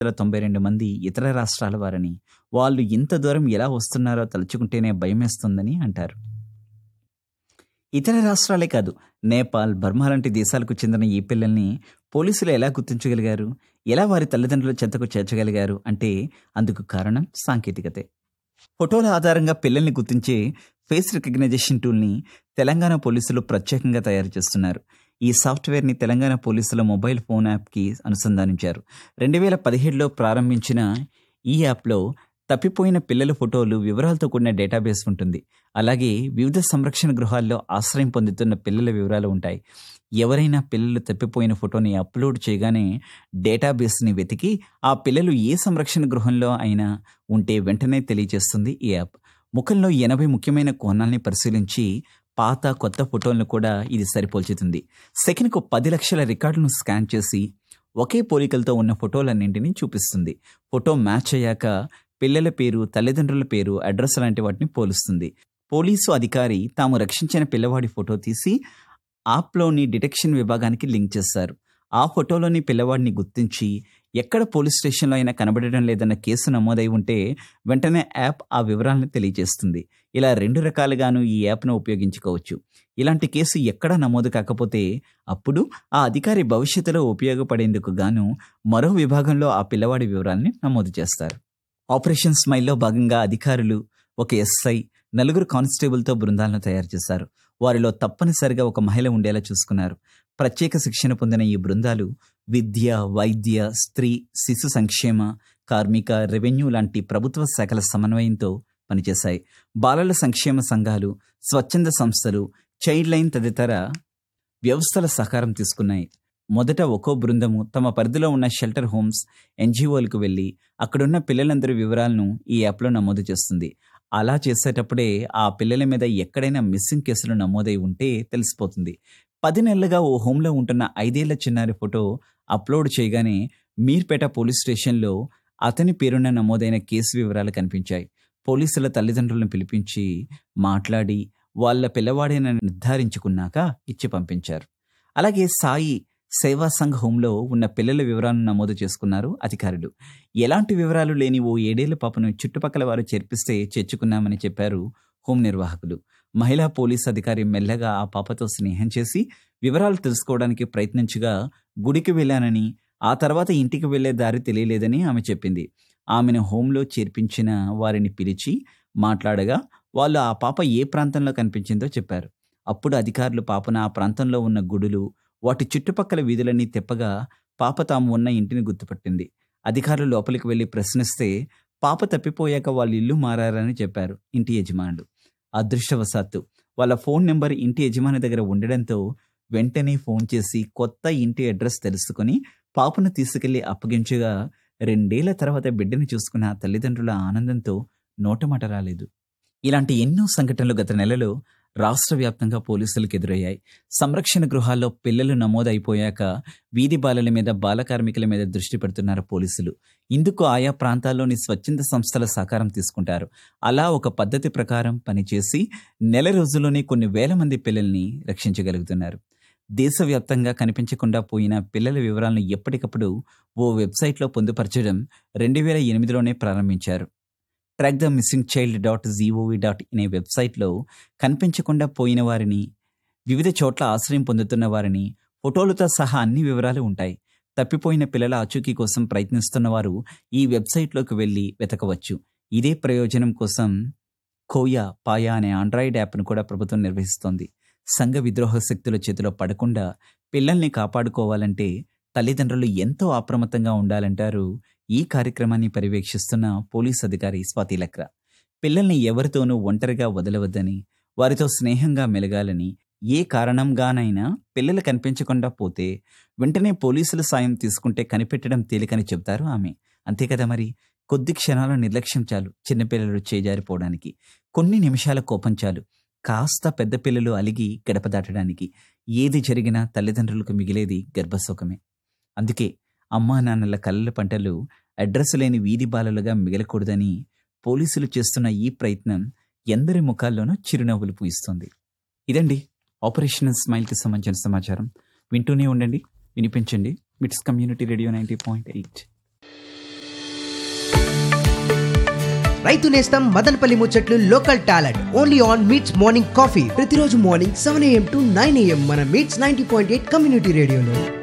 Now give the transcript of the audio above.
వందల తొంభై రెండు మంది ఇతర రాష్ట్రాల వారని వాళ్ళు ఇంత దూరం ఎలా వస్తున్నారో తలుచుకుంటేనే భయమేస్తుందని అంటారు ఇతర రాష్ట్రాలే కాదు నేపాల్ బర్మా లాంటి దేశాలకు చెందిన ఈ పిల్లల్ని పోలీసులు ఎలా గుర్తించగలిగారు ఎలా వారి తల్లిదండ్రుల చెంతకు చేర్చగలిగారు అంటే అందుకు కారణం సాంకేతికతే ఫోటోల ఆధారంగా పిల్లల్ని గుర్తించే ఫేస్ రికగ్నైజేషన్ టూల్ని తెలంగాణ పోలీసులు ప్రత్యేకంగా తయారు చేస్తున్నారు ఈ సాఫ్ట్వేర్ని తెలంగాణ పోలీసుల మొబైల్ ఫోన్ యాప్కి అనుసంధానించారు రెండు వేల పదిహేడులో ప్రారంభించిన ఈ యాప్లో తప్పిపోయిన పిల్లల ఫోటోలు వివరాలతో కూడిన డేటాబేస్ ఉంటుంది అలాగే వివిధ సంరక్షణ గృహాల్లో ఆశ్రయం పొందుతున్న పిల్లల వివరాలు ఉంటాయి ఎవరైనా పిల్లలు తప్పిపోయిన ఫోటోని అప్లోడ్ చేయగానే డేటాబేస్ని వెతికి ఆ పిల్లలు ఏ సంరక్షణ గృహంలో అయినా ఉంటే వెంటనే తెలియజేస్తుంది ఈ యాప్ ముఖంలో ఎనభై ముఖ్యమైన కోణాల్ని పరిశీలించి పాత కొత్త ఫోటోలను కూడా ఇది సరిపోల్చుతుంది సెకండ్కు పది లక్షల రికార్డులను స్కాన్ చేసి ఒకే పోలికలతో ఉన్న ఫోటోలన్నింటినీ చూపిస్తుంది ఫోటో మ్యాచ్ అయ్యాక పిల్లల పేరు తల్లిదండ్రుల పేరు అడ్రస్ లాంటి వాటిని పోలుస్తుంది పోలీసు అధికారి తాము రక్షించిన పిల్లవాడి ఫోటో తీసి యాప్లోని డిటెక్షన్ విభాగానికి లింక్ చేస్తారు ఆ ఫోటోలోని పిల్లవాడిని గుర్తించి ఎక్కడ పోలీస్ స్టేషన్లో అయినా కనబడడం లేదన్న కేసు నమోదై ఉంటే వెంటనే యాప్ ఆ వివరాలను తెలియజేస్తుంది ఇలా రెండు రకాలుగాను ఈ యాప్ను ఉపయోగించుకోవచ్చు ఇలాంటి కేసు ఎక్కడా నమోదు కాకపోతే అప్పుడు ఆ అధికారి భవిష్యత్తులో ఉపయోగపడేందుకు గాను మరో విభాగంలో ఆ పిల్లవాడి వివరాల్ని నమోదు చేస్తారు ఆపరేషన్ స్మైల్లో భాగంగా అధికారులు ఒక ఎస్ఐ నలుగురు కానిస్టేబుల్తో బృందాలను తయారు చేశారు వారిలో తప్పనిసరిగా ఒక మహిళ ఉండేలా చూసుకున్నారు ప్రత్యేక శిక్షణ పొందిన ఈ బృందాలు విద్య వైద్య స్త్రీ శిశు సంక్షేమ కార్మిక రెవెన్యూ లాంటి ప్రభుత్వ శాఖల సమన్వయంతో పనిచేశాయి బాలల సంక్షేమ సంఘాలు స్వచ్ఛంద సంస్థలు చైల్డ్ లైన్ తదితర వ్యవస్థల సహకారం తీసుకున్నాయి మొదట ఒక్కో బృందము తమ పరిధిలో ఉన్న షెల్టర్ హోమ్స్ ఎన్జిఓలకు వెళ్ళి అక్కడున్న పిల్లలందరి వివరాలను ఈ యాప్లో నమోదు చేస్తుంది అలా చేసేటప్పుడే ఆ పిల్లల మీద ఎక్కడైనా మిస్సింగ్ కేసులు నమోదై ఉంటే తెలిసిపోతుంది పది నెలలుగా ఓ హోంలో ఉంటున్న ఐదేళ్ల చిన్నారి ఫోటో అప్లోడ్ చేయగానే మీర్పేట పోలీస్ స్టేషన్లో అతని పేరున నమోదైన కేసు వివరాలు కనిపించాయి పోలీసుల తల్లిదండ్రులను పిలిపించి మాట్లాడి వాళ్ళ పిల్లవాడేనని నిర్ధారించుకున్నాక ఇచ్చి పంపించారు అలాగే సాయి సేవా సంఘ్ హోంలో ఉన్న పిల్లల వివరాలను నమోదు చేసుకున్నారు అధికారులు ఎలాంటి వివరాలు లేని ఓ ఏడేళ్ల పాపను చుట్టుపక్కల వారు చేర్పిస్తే చేర్చుకున్నామని చెప్పారు హోం నిర్వాహకులు మహిళా పోలీస్ అధికారి మెల్లగా ఆ పాపతో స్నేహం చేసి వివరాలు తెలుసుకోవడానికి ప్రయత్నించగా గుడికి వెళ్ళానని ఆ తర్వాత ఇంటికి వెళ్లే దారి తెలియలేదని ఆమె చెప్పింది ఆమెను హోంలో చేర్పించిన వారిని పిలిచి మాట్లాడగా వాళ్ళు ఆ పాప ఏ ప్రాంతంలో కనిపించిందో చెప్పారు అప్పుడు అధికారులు పాపను ఆ ప్రాంతంలో ఉన్న గుడులు వాటి చుట్టుపక్కల వీధులన్నీ తెప్పగా పాప తాము ఉన్న ఇంటిని గుర్తుపట్టింది అధికారులు లోపలికి వెళ్లి ప్రశ్నిస్తే పాప తప్పిపోయాక వాళ్ళ ఇల్లు మారారని చెప్పారు ఇంటి యజమానులు అదృష్టవశాత్తు వాళ్ళ ఫోన్ నెంబర్ ఇంటి యజమాని దగ్గర ఉండడంతో వెంటనే ఫోన్ చేసి కొత్త ఇంటి అడ్రస్ తెలుసుకుని పాపను తీసుకెళ్లి అప్పగించగా రెండేళ్ల తర్వాత బిడ్డను చూసుకున్న ఆ తల్లిదండ్రుల ఆనందంతో నోటమాట రాలేదు ఇలాంటి ఎన్నో సంఘటనలు గత నెలలో రాష్ట్ర వ్యాప్తంగా పోలీసులకు ఎదురయ్యాయి సంరక్షణ గృహాల్లో పిల్లలు నమోదైపోయాక వీధి బాలల మీద బాల కార్మికుల మీద దృష్టి పెడుతున్నారు పోలీసులు ఇందుకు ఆయా ప్రాంతాల్లోని స్వచ్ఛంద సంస్థల సహకారం తీసుకుంటారు అలా ఒక పద్ధతి ప్రకారం పనిచేసి నెల రోజుల్లోనే కొన్ని వేల మంది పిల్లల్ని రక్షించగలుగుతున్నారు దేశవ్యాప్తంగా కనిపించకుండా పోయిన పిల్లల వివరాలను ఎప్పటికప్పుడు ఓ వెబ్సైట్లో పొందుపరచడం రెండు వేల ఎనిమిదిలోనే ప్రారంభించారు track the missing child dot G O V dot in వెబ్సైట్లో కనిపించకుండా పోయిన వారిని వివిధ చోట్ల ఆశ్రయం పొందుతున్న వారిని ఫోటోలతో సహా అన్ని వివరాలు ఉంటాయి తప్పిపోయిన పిల్లల ఆచూకీ కోసం ప్రయత్నిస్తున్న వారు ఈ వెబ్సైట్లోకి వెళ్ళి వెతకవచ్చు ఇదే ప్రయోజనం కోసం కోయా పాయా అనే ఆండ్రాయిడ్ యాప్ను కూడా ప్రభుత్వం నిర్వహిస్తోంది సంఘ విద్రోహ శక్తుల చేతిలో పడకుండా పిల్లల్ని కాపాడుకోవాలంటే తల్లిదండ్రులు ఎంతో అప్రమత్తంగా ఉండాలంటారు ఈ కార్యక్రమాన్ని పర్యవేక్షిస్తున్న పోలీస్ అధికారి స్వాతి లక్రా పిల్లల్ని ఎవరితోనూ ఒంటరిగా వదలవద్దని వారితో స్నేహంగా మెలగాలని ఏ కారణంగానైనా పిల్లలు కనిపించకుండా పోతే వెంటనే పోలీసుల సాయం తీసుకుంటే కనిపెట్టడం తేలికని చెబుతారు ఆమె అంతే కదా మరి కొద్ది క్షణాల నిర్లక్ష్యం చాలు చిన్నపిల్లలు చేజారిపోవడానికి కొన్ని నిమిషాల కోపం చాలు కాస్త పెద్ద పిల్లలు అలిగి గడప దాటడానికి ఏది జరిగినా తల్లిదండ్రులకు మిగిలేది గర్భశోకమే అందుకే అమ్మా నాన్నల కళ్ళ పంటలు అడ్రస్ లేని వీధి బాలలుగా మిగలకూడదని పోలీసులు చేస్తున్న ఈ ప్రయత్నం ఎందరి ముఖాల్లోనూ చిరునవ్వులు పూయిస్తోంది ఇదండి ఆపరేషన్ స్మైల్కి సంబంధించిన సమాచారం వింటూనే ఉండండి వినిపించండి MITS community radio ninety point eight రైతు నేస్తం మదనపల్లి ముచ్చట్లు local talent only on MITS morning coffee ప్రతిరోజు morning seven AM to nine AM మన MITS ninety point eight community రేడియోలో